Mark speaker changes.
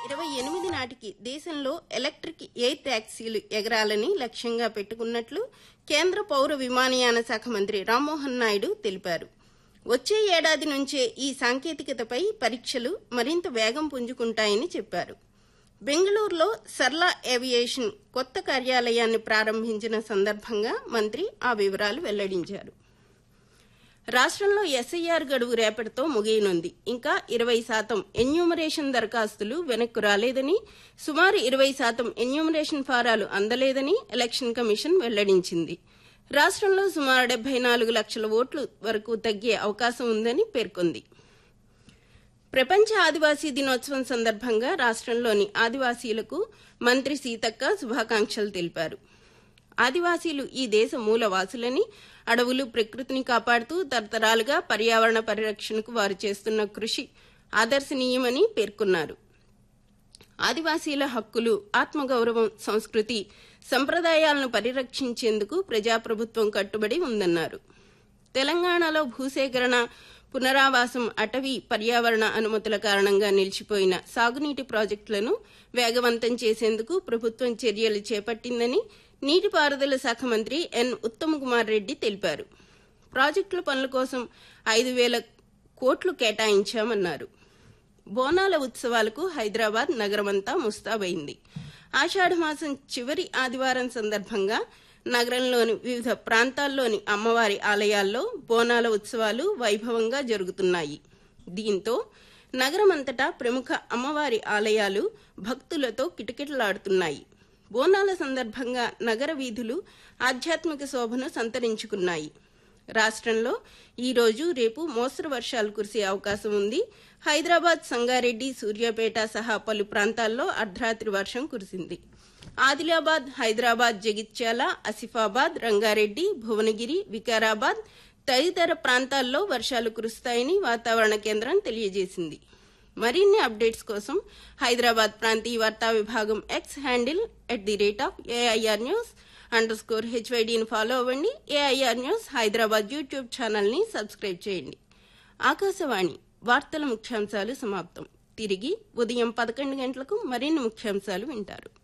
Speaker 1: ఇరవై ఎనిమిది నాటికి దేశంలో ఎలక్ట్రిక్ ఎయిర్ ట్యాక్సీలు ఎగరాలని లక్ష్యంగా పెట్టుకున్నట్లు కేంద్ర పౌర విమానయాన శాఖ మంత్రి రామ్మోహన్ నాయుడు తెలిపారు వచ్చే ఏడాది నుంచే ఈ సాంకేతికతపై పరీక్షలు మరింత వేగం పుంజుకుంటాయని చెప్పారు బెంగళూరులో సర్లా ఏవియేషన్ కొత్త కార్యాలయాన్ని ప్రారంభించిన సందర్భంగా మంత్రి ఆ వివరాలు వెల్లడించారు రాష్ట్రంలో ఎస్ఐఆర్ గడువు రేపటితో ముగియనుంది ఇంకా ఇరవై శాతం ఎన్యూమరేషన్ దరఖాస్తులు వెనక్కు రాలేదని సుమారు ఇరవై శాతం ఎన్యూమరేషన్ ఫారాలు అందలేదని ఎలక్షన్ కమిషన్ వెల్లడించింది రాష్ట్రంలో సుమారు డెబ్బై నాలుగు లక్షల ఓట్లు వరకు తగ్గే అవకాశం ఉందని పేర్కొంది ప్రపంచ ఆదివాసీ దినోత్సవం సందర్భంగా రాష్ట్రంలోని ఆదివాసీలకు మంత్రి సీతక్క శుభాకాంక్షలు తెలిపారు ఆదివాసీలు ఈ దేశ మూలవాసులని అడవులు ప్రకృతిని కాపాడుతూ తరతరాలుగా పర్యావరణ పరిరక్షణకు వారు చేస్తున్న కృషి ఆదర్శనీయమని పేర్కొన్నారు ఆదివాసీల హక్కులు ఆత్మగౌరవం సంస్కృతి సంప్రదాయాలను పరిరక్షించేందుకు ప్రజాప్రభుత్వం కట్టుబడి ఉందన్నారు తెలంగాణలో భూసేకరణ పునరావాసం అటవీ పర్యావరణ అనుమతుల కారణంగా నిలిచిపోయిన సాగునీటి ప్రాజెక్టులను వేగవంతం చేసేందుకు ప్రభుత్వం చర్యలు చేపట్టిందని నీటిపారుదల శాఖ మంత్రి ఎన్ ఉత్తమ్ కుమార్ రెడ్డి తెలిపారు ప్రాజెక్టుల పనుల కోసం ఐదు వేల కోట్లు కేటాయించామన్నారు బోనాల ఉత్సవాలకు హైదరాబాద్ నగరమంతా ముస్తాబైంది ఆషాఢమాసం చివరి ఆదివారం సందర్భంగా నగరంలోని వివిధ ప్రాంతాల్లోని అమ్మవారి ఆలయాల్లో బోనాల ఉత్సవాలు వైభవంగా జరుగుతున్నాయి దీంతో నగరమంతటా ప్రముఖ అమ్మవారి ఆలయాలు భక్తులతో కిటకిటలాడుతున్నాయి బోనాల సందర్భంగా నగర వీధులు ఆధ్యాత్మిక శోభను సంతరించుకున్నాయి రాష్ట్రంలో ఈ రోజు రేపు మోస్తరు వర్షాలు కురిసే అవకాశం ఉంది హైదరాబాద్ సంగారెడ్డి సూర్యాపేట సహా పలు ప్రాంతాల్లో అర్ధరాత్రి వర్షం కురిసింది ఆదిలాబాద్ హైదరాబాద్ జగిత్యాల ఆసిఫాబాద్ రంగారెడ్డి భువనగిరి వికారాబాద్ తదితర ప్రాంతాల్లో వర్షాలు కురుస్తాయని వాతావరణ కేంద్రం తెలియజేసింది మరిన్ని అప్డేట్స్ కోసం హైదరాబాద్ ప్రాంతీయ వార్తా విభాగం X handle at the rate of AIR news under score హెచ్వైడీని ఫాలో అవ్వండి ఏఐఆర్ న్యూస్ హైదరాబాద్ యూట్యూబ్ ఛానల్ని సబ్స్క్రైబ్ చేయండి ఆకాశవాణి వార్తల ముఖ్యాంశాలు సమాప్తం తిరిగి ఉదయం పదకొండు గంటలకు మరిన్ని ముఖ్యాంశాలు వింటారు